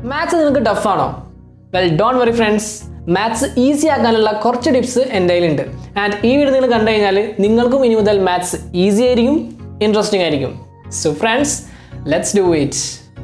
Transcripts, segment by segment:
maths നിങ്ങൾക്ക് ടഫാണോ well don't worry friends maths easy ആക്കാനുള്ള കുറച്ച് ടിപ്സ് എൻ്റെ കയ്യിലുണ്ട് ആൻഡ് ഈ വീഡിയോ നിങ്ങൾ കണ്ടു കഴിഞ്ഞാൽ നിങ്ങൾക്കും ഇനി മുതൽ മാത്സ് ഈസി ആയിരിക്കും ഇൻട്രസ്റ്റിംഗ് ആയിരിക്കും so friends let's do it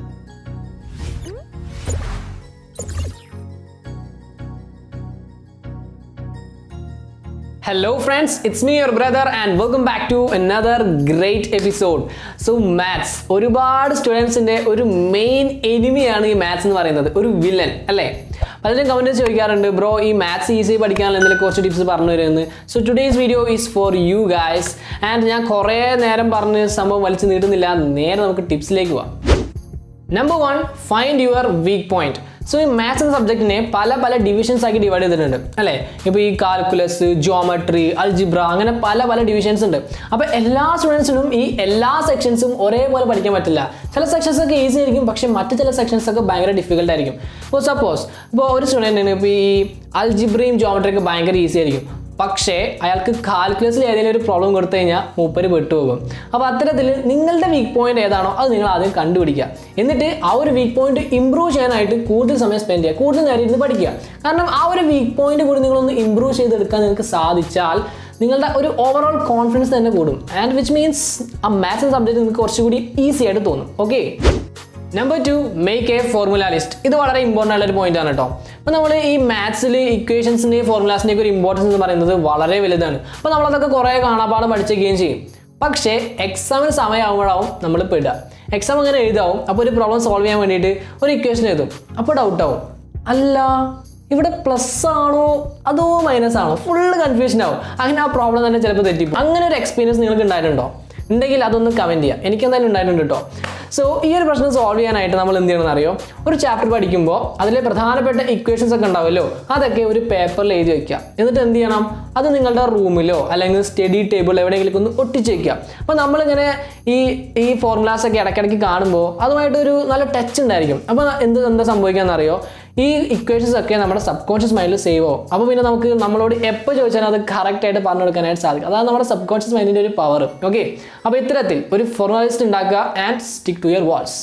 hello friends it's me your brother and welcome back to another great episode so maths ഒരുപാട് സ്റ്റുഡൻസിൻ്റെ ഒരു മെയിൻ എനിമിയാണ് ഈ മാത്സ് എന്ന് പറയുന്നത് ഒരു വില്ലൻ അല്ലേ പലരും കമൻറ്റ് ചോദിക്കാറുണ്ട് ബ്രോ ഈ മാത്സ് ഈസി പഠിക്കാനുള്ള എന്തെങ്കിലും കുറച്ച് ടിപ്സ് പറഞ്ഞു തരുമെന്ന് so today's video is for you guys and ഞാൻ കുറേ നേരം പറഞ്ഞ് സംഭവം വലിച്ചു നീട്ടുന്നില്ല നേരെ നമുക്ക് ടിപ്സിലേക്ക് പോവാം number one find your weak point so ഈ മാത്സ് എന്ന സബ്ജക്റ്റിനെ പല പല ഡിവിഷൻസ് ആക്കി ഡിവൈഡ് ചെയ്തിട്ടുണ്ട് അല്ലേ ഇപ്പോൾ ഈ കാൽക്കുലസ് ജോമെട്രി അൽജിബ്ര അങ്ങനെ പല പല ഡിവിഷൻസ് ഉണ്ട് അപ്പോൾ എല്ലാ സ്റ്റുഡൻസിനും ഈ എല്ലാ സെക്ഷൻസും ഒരേപോലെ പഠിക്കാൻ പറ്റില്ല ചില സെക്ഷൻസ് ഒക്കെ ഈസി ആയിരിക്കും പക്ഷേ മറ്റു ചില സെക്ഷൻസ് ഒക്കെ ഭയങ്കര ഡിഫിക്കൽട്ട് ആയിരിക്കും ഇപ്പോൾ സപ്പോസ് ഇപ്പോൾ ഒരു സ്റ്റുഡൻറ്റിന് ഇപ്പോൾ ഈ അൽജിബ്രയും ജോമെട്രിയൊക്കെ ഭയങ്കര ഈസി ആയിരിക്കും പക്ഷേ അയാൾക്ക് കാൽക്കുലസിൽ ഏതെങ്കിലും ഒരു പ്രോബ്ലം കൊടുത്തു കഴിഞ്ഞാൽ മൂപ്പര് പെട്ടുപോകും അപ്പോൾ അത്തരത്തിൽ നിങ്ങളുടെ വീക്ക് പോയിന്റ് ഏതാണോ അത് നിങ്ങൾ ആദ്യം കണ്ടുപിടിക്കുക എന്നിട്ട് ആ ഒരു വീക്ക് പോയിന്റ് ഇമ്പ്രൂവ് ചെയ്യാനായിട്ട് കൂടുതൽ സമയം സ്പെൻഡ് ചെയ്യുക കൂടുതൽ നേരം ഇരുന്ന് പഠിക്കുക കാരണം ആ ഒരു വീക്ക് പോയിന്റ് കൂടി നിങ്ങളൊന്ന് ഇമ്പ്രൂവ് ചെയ്തെടുക്കാൻ നിങ്ങൾക്ക് സാധിച്ചാൽ നിങ്ങളുടെ ഒരു ഓവറോൾ കോൺഫിഡൻസ് തന്നെ കൂടും ആൻഡ് വിച്ച് മീൻസ് ആ മാത്സ് സബ്ജക്റ്റ് നിങ്ങൾക്ക് കുറച്ചുകൂടി ഈസി ആയിട്ട് തോന്നും okay number two make a formula list ഇത് വളരെ ഇമ്പോർട്ടൻ്റ് ആയ ഒരു പോയിന്റ് ആണ് കേട്ടോ അപ്പോൾ നമ്മൾ ഈ മാത്സിൽ ഇക്വേഷൻസിൻ്റെയും ഫോർമുലാസിൻ്റെയും ഒരു ഇമ്പോർട്ടൻസ് എന്ന് പറയുന്നത് വളരെ വലുതാണ് അപ്പോൾ നമ്മളതൊക്കെ കുറേ കാണാപ്പാടം പഠിച്ചേക്കുകയും ചെയ്യും പക്ഷേ എക്സാമിന് സമയമാകുമ്പോഴാവും നമ്മൾ പെടുക എക്സാം അങ്ങനെ എഴുതാവും അപ്പോൾ ഒരു പ്രോബ്ലം സോൾവ് ചെയ്യാൻ വേണ്ടിയിട്ട് ഒരു ഇക്വേഷൻ എഴുതും അപ്പോൾ ഡൗട്ട് ആവും അല്ല ഇവിടെ പ്ലസ് ആണോ അതോ മൈനസ് ആണോ ഫുള്ള് കൺഫ്യൂഷൻ ആവും അങ്ങനെ ആ പ്രോബ്ലം തന്നെ ചിലപ്പോൾ തെറ്റിപ്പോകും അങ്ങനെ ഒരു എക്സ്പീരിയൻസ് നിങ്ങൾക്ക് ഉണ്ടായിട്ടുണ്ടോ ഉണ്ടെങ്കിൽ അതൊന്ന് കമൻറ്റ് ചെയ്യാം എനിക്ക് എന്തായാലും ഉണ്ടായിട്ടുണ്ട് കേട്ടോ സോ ഈ ഒരു പ്രശ്നം സോൾവ് ചെയ്യാനായിട്ട് നമ്മൾ എന്ത് ചെയ്യണമെന്ന് അറിയോ ഒരു ചാപ്റ്റർ പഠിക്കുമ്പോൾ അതിലെ പ്രധാനപ്പെട്ട ഇക്വേഷൻസ് ഒക്കെ ഉണ്ടാവുമല്ലോ അതൊക്കെ ഒരു പേപ്പറിൽ എഴുതി വയ്ക്കുക എന്നിട്ട് എന്ത് ചെയ്യണം അത് നിങ്ങളുടെ റൂമിലോ അല്ലെങ്കിൽ സ്റ്റഡി ടേബിൾ എവിടെയെങ്കിലും ഒന്ന് ഒട്ടിച്ച് വയ്ക്കുക അപ്പോൾ നമ്മളിങ്ങനെ ഈ ഈ ഫോർമുലാസ് ഒക്കെ ഇടയ്ക്കിടയ്ക്ക് കാണുമ്പോൾ അതുമായിട്ടൊരു നല്ല ടച്ച് ഉണ്ടായിരിക്കും അപ്പോൾ എന്ത് എന്താ സംഭവിക്കാമെന്നറിയോ ഈ ഇക്വേഷൻസ് ഒക്കെ നമ്മുടെ സബ് കോൺഷ്യസ് മൈൻഡിൽ സേവ് ആവും അപ്പോൾ പിന്നെ നമുക്ക് നമ്മളോട് എപ്പോൾ ചോദിച്ചാലും അത് കറക്റ്റ് ആയിട്ട് പറഞ്ഞു കൊടുക്കാനായിട്ട് സാധിക്കും അതാണ് നമ്മുടെ സബ് കോൺഷ്യസ് മൈൻഡിൻ്റെ ഒരു പവർ ഓക്കെ അപ്പോൾ ഇത്തരത്തിൽ ഒരു ഫോർമാലിസ്റ്റ് ഉണ്ടാക്കുക and stick to your walls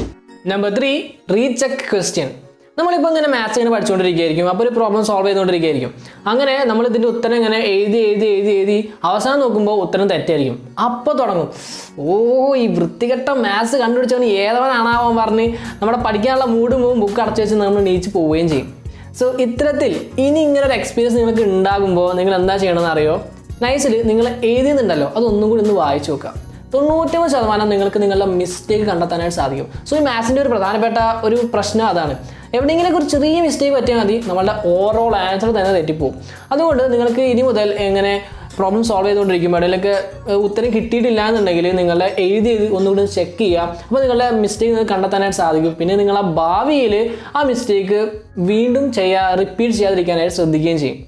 number three recheck question നമ്മളിപ്പോൾ ഇങ്ങനെ മാത്സ് ഇങ്ങനെ പഠിച്ചുകൊണ്ടിരിക്കുകയായിരിക്കും അപ്പോൾ ഒരു പ്രോബ്ലം സോൾവ് ചെയ്തുകൊണ്ടിരിക്കുകയായിരിക്കും അങ്ങനെ നമ്മൾ ഇതിൻ്റെ ഉത്തരം ഇങ്ങനെ എഴുതി എഴുതി എഴുതി എഴുതി അവസാനം നോക്കുമ്പോൾ ഉത്തരം തെറ്റായിരിക്കും അപ്പോൾ തുടങ്ങും ഓ ഈ വൃത്തികെട്ട മാത്സ് കണ്ടുപിടിച്ചവന് ഏതവനാണാവാൻ പറഞ്ഞ് നമ്മുടെ പഠിക്കാനുള്ള മൂഡ് പോവും ബുക്ക് അടച്ചു വെച്ച് നമ്മൾ നീച്ച് പോവുകയും ചെയ്യും സോ ഇത്തരത്തിൽ ഇനി ഇങ്ങനെ ഒരു എക്സ്പീരിയൻസ് നിങ്ങൾക്ക് ഉണ്ടാകുമ്പോൾ നിങ്ങൾ എന്താ ചെയ്യണമെന്ന് അറിയോ നൈസിൽ നിങ്ങൾ എഴുതിയെന്നുണ്ടല്ലോ അതൊന്നും കൂടി ഒന്ന് വായിച്ചു നോക്കുക തൊണ്ണൂറ്റൊമ്പത് ശതമാനം നിങ്ങൾക്ക് നിങ്ങളുടെ മിസ്റ്റേക്ക് കണ്ടെത്താനായിട്ട് സാധിക്കും സോ ഈ മാത്സിൻ്റെ ഒരു പ്രധാനപ്പെട്ട ഒരു പ്രശ്നം അതാണ് എവിടെയെങ്കിലും ഒരു ചെറിയ മിസ്റ്റേക്ക് പറ്റിയാൽ മതി നമ്മളുടെ ഓവറോൾ ആൻസർ തന്നെ തെറ്റിപ്പോവും അതുകൊണ്ട് നിങ്ങൾക്ക് ഇനി മുതൽ എങ്ങനെ പ്രോബ്ലം സോൾവ് ചെയ്തുകൊണ്ടിരിക്കുമ്പോൾ ഇടയിലൊക്കെ ഏഹ്, ഉത്തരം കിട്ടിയിട്ടില്ല എന്നുണ്ടെങ്കിൽ നിങ്ങളുടെ എഴുതി എഴുതി ഒന്നുകൂടി ചെക്ക് ചെയ്യുക അപ്പോൾ നിങ്ങളുടെ മിസ്റ്റേക്ക് നിങ്ങൾക്ക് കണ്ടെത്താനായിട്ട് സാധിക്കും പിന്നെ നിങ്ങളെ ഭാവിയിൽ ആ മിസ്റ്റേക്ക് വീണ്ടും ചെയ്യുക റിപ്പീറ്റ് ചെയ്യാതിരിക്കാനായിട്ട് ശ്രദ്ധിക്കുകയും ചെയ്യും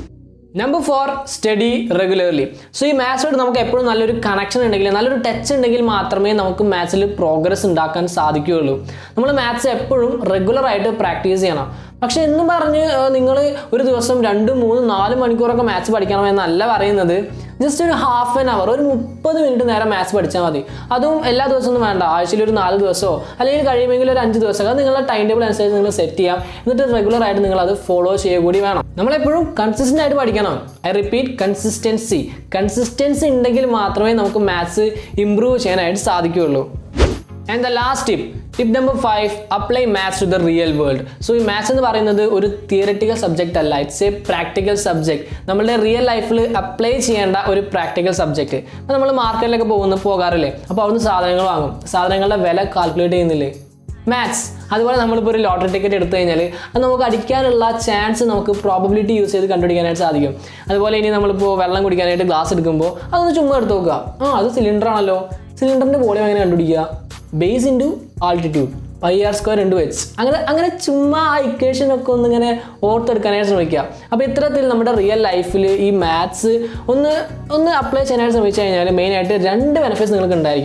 number four study regularly so ഈ മാത്സിനോട് നമുക്ക് എപ്പോഴും നല്ലൊരു കണക്ഷൻ ഉണ്ടെങ്കിൽ നല്ലൊരു ടച്ച് ഉണ്ടെങ്കിൽ മാത്രമേ നമുക്ക് മാത്സിൽ പ്രോഗ്രസ് ഉണ്ടാക്കാൻ സാധിക്കുകയുള്ളൂ നമ്മൾ മാത്സ് എപ്പോഴും റെഗുലർ ആയിട്ട് പ്രാക്ടീസ് ചെയ്യണം പക്ഷെ എന്ന് പറഞ്ഞ് നിങ്ങൾ ഒരു ദിവസം രണ്ട് മൂന്ന് നാല് മണിക്കൂറൊക്കെ മാത്സ് പഠിക്കണം എന്നല്ല പറയുന്നത് ജസ്റ്റ് ഒരു ഹാഫ് ആൻ അവർ ഒരു മുപ്പത് മിനിറ്റ് നേരം മാത്സ് പഠിച്ചാൽ മതി അതും എല്ലാ ദിവസമൊന്നും വേണ്ട ആഴ്ചയിൽ ഒരു നാല് ദിവസമോ അല്ലെങ്കിൽ കഴിയുമെങ്കിൽ ഒരു അഞ്ച് ദിവസം അത് നിങ്ങളുടെ ടൈം ടേബിൾ അനുസരിച്ച് നിങ്ങൾ സെറ്റ് ചെയ്യാം എന്നിട്ട് റെഗുലർ ആയിട്ട് നിങ്ങൾ അത് ഫോളോ ചെയ്യുക കൂടി വേണം നമ്മളെപ്പോഴും കൺസിസ്റ്റന്റ് ആയിട്ട് പഠിക്കണം ഐ റിപ്പീറ്റ് കൺസിസ്റ്റൻസി കൺസിസ്റ്റൻസി ഉണ്ടെങ്കിൽ മാത്രമേ നമുക്ക് മാത്സ് ഇമ്പ്രൂവ് ചെയ്യാനായിട്ട് സാധിക്കുകയുള്ളൂ and the last tip tip number five apply maths to the real world so ഈ മാത്സ് എന്ന് പറയുന്നത് ഒരു തിയററ്റിക്കൽ സബ്ജക്റ്റ് അല്ല ഇറ്റ്സ് എ പ്രാക്ടിക്കൽ സബ്ജക്റ്റ് നമ്മളുടെ റിയൽ ലൈഫിൽ അപ്ലൈ ചെയ്യേണ്ട ഒരു പ്രാക്ടിക്കൽ സബ്ജക്റ്റ് അപ്പോൾ നമ്മൾ മാർക്കറ്റിലൊക്കെ പോകുന്നു പോകാറില്ലേ അപ്പോൾ അവിടുന്ന് സാധനങ്ങൾ വാങ്ങും സാധനങ്ങളുടെ വില കാൽക്കുലേറ്റ് ചെയ്യുന്നില്ലേ മാത്സ് അതുപോലെ നമ്മളിപ്പോൾ ഒരു ലോട്ടറി ടിക്കറ്റ് എടുത്തു കഴിഞ്ഞാൽ അത് നമുക്ക് അടിക്കാനുള്ള ചാൻസ് നമുക്ക് പ്രോബബിലിറ്റി യൂസ് ചെയ്ത് കണ്ടുപിടിക്കാനായിട്ട് സാധിക്കും അതുപോലെ ഇനി നമ്മളിപ്പോൾ വെള്ളം കുടിക്കാനായിട്ട് ഗ്ലാസ് എടുക്കുമ്പോൾ അതൊന്ന് ചുമ്മാ എടുത്ത് നോക്കുക ആ അത് സിലിണ്ടർ ആണല്ലോ സിലിണ്ടറിൻ്റെ വോളിയം എങ്ങനെ കണ്ടുപിടിക്കുക base into altitude pi r square into h അങ്ങനെ അങ്ങനെ ചുമ്മാ ആ ഇക്വേഷൻ ഒക്കെ ഒന്ന് ഇങ്ങനെ ഓർത്തെടുക്കാനായിട്ട് ശ്രമിക്കുക അപ്പോൾ ഇത്തരത്തിൽ നമ്മുടെ റിയൽ ലൈഫിൽ ഈ മാത്സ് ഒന്ന് ഒന്ന് അപ്ലൈ ചെയ്യാനായിട്ട് ശ്രമിച്ചു കഴിഞ്ഞാൽ മെയിനായിട്ട് രണ്ട് ബെനിഫിറ്റ്സ് നിങ്ങൾക്ക് ഉണ്ടായിരിക്കും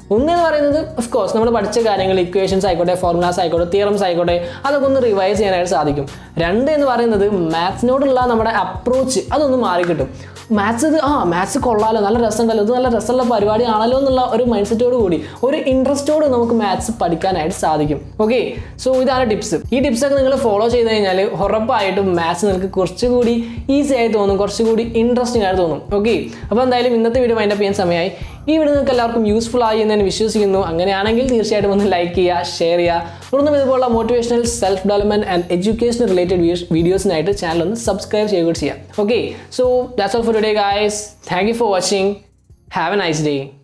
ഒന്നെന്ന് പറയുന്നത് ഓഫ് കോഴ്സ് നമ്മൾ പഠിച്ച കാര്യങ്ങൾ ഇക്വേഷൻസ് ആയിക്കോട്ടെ ഫോർമുലാസ് ആയിക്കോട്ടെ തിയറംസ് ആയിക്കോട്ടെ അതൊക്കെ ഒന്ന് റിവൈസ് ചെയ്യാനായിട്ട് സാധിക്കും രണ്ട് എന്ന് പറയുന്നത് മാത്സിനോടുള്ള നമ്മുടെ അപ്രോച്ച് അതൊന്ന് മാറിക്കിട്ടും മാത്സ് ഇത് ആ മാത്സ് കൊള്ളാലോ നല്ല രസമുണ്ടല്ലോ ഇത് നല്ല രസമുള്ള പരിപാടിയാണല്ലോ എന്നുള്ള ഒരു മൈൻഡ് സെറ്റോട് കൂടി ഒരു ഇൻട്രസ്റ്റോട് നമുക്ക് മാത്സ് പഠിക്കാനായിട്ട് സാധിക്കും ഓക്കെ സോ ഇതാണ് ടിപ്സ് ഈ ടിപ്സ് ഒക്കെ നിങ്ങൾ ഫോളോ ചെയ്ത് കഴിഞ്ഞാൽ ഉറപ്പായിട്ടും മാത്സ് നിങ്ങൾക്ക് കുറച്ചുകൂടി ഈസി ആയി തോന്നും കുറച്ചുകൂടി ഇൻട്രസ്റ്റിംഗ് ആയിട്ട് തോന്നും ഓക്കെ അപ്പോൾ എന്തായാലും ഇന്നത്തെ വീഡിയോ മൈൻഡപ്പ് ചെയ്യാൻ സമയമായി ഈ വീഡിയോ നിങ്ങൾക്ക് എല്ലാവർക്കും യൂസ്ഫുൾ ആയി എന്ന് ഞാൻ വിശ്വസിക്കുന്നു അങ്ങനെയാണെങ്കിൽ തീർച്ചയായിട്ടും ഒന്ന് ലൈക്ക് ചെയ്യുക ഷെയർ ചെയ്യുക തുടർന്നും ഇതുപോലുള്ള motivational self development and education related വീഡിയോസിനായിട്ട് ചാനൽ ഒന്ന് സബ്സ്ക്രൈബ് ചെയ്യുക ചെയ്യാം okay so that's all for today guys thank you for watching have a nice day